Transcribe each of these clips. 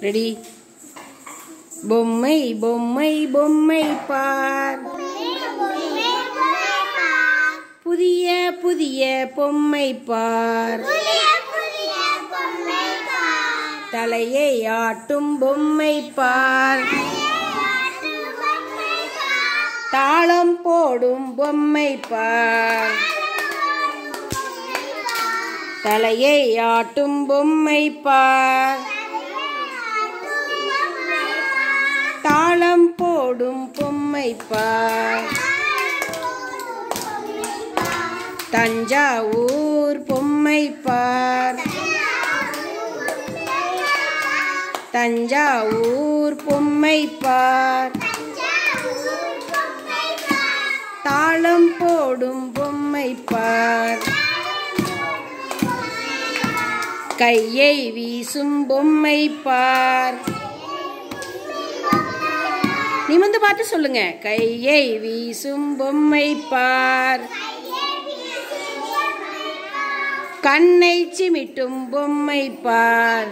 ready பொம்மை பொம்மை பொம்மை பார் புதிய புதிய பொம்மை பார் தலையை ஆட்டும் பொம்மை பார் தாளம் போடும் பொம்மை பார் தலையை ஆட்டும் பொம்மை பார் தாளம் போடும் பொம்மை பார் தஞ்சாவூர் பொம்மை பார் தஞ்சாவூர் பொம்மை பார் தாளம் போடும் பொம்மை பார் கையை வீசும் பொம்மை பார் நிமிந்து பார்த்து சொல்லுங்க கையை வீசும் பொம்மை பார் கண்ணை சிமிட்டும் பொம்மை பார்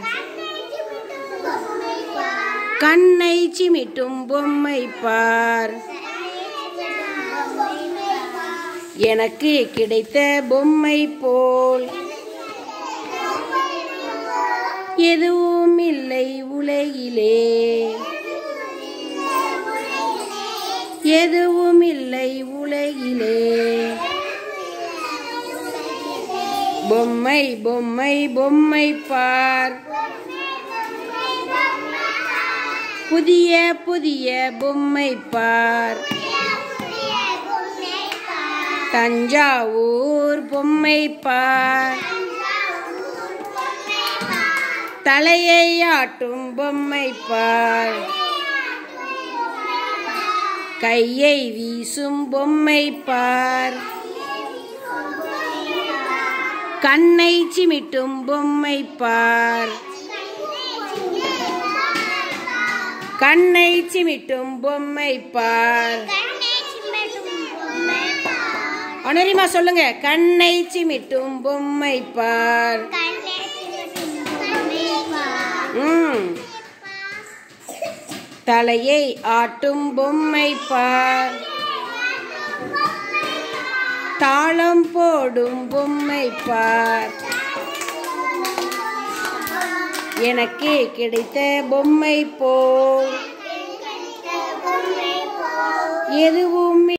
கண்ணை சிமிட்டும் பொம்மை பார் எனக்கு கிடைத்த பொம்மை போல் எதுவும் இல்லை உலகிலே எதுவும் இல்லை உலகிலே பொம்மை பொம்மை பொம்மை பார் புதிய புதிய பொம்மை பார் தஞ்சாவூர் பொம்மை பார் தலையை ஆட்டும் பொம்மை பார் கையை வீசும் பொம்மை பார் கண்ணை சிமிட்டும் பொம்மை பார் கண்ணை சிமிட்டும் பொம்மை பார் அனுரிமா சொல்லுங்க கண்ணை சிமிட்டும் பொம்மை பார் ம் தலையை ஆட்டும் பொம்மை பார் தாளம் போடும் பொம்மை பார் எனக்கு கிடைத்த பொம்மை போல் எதுவும்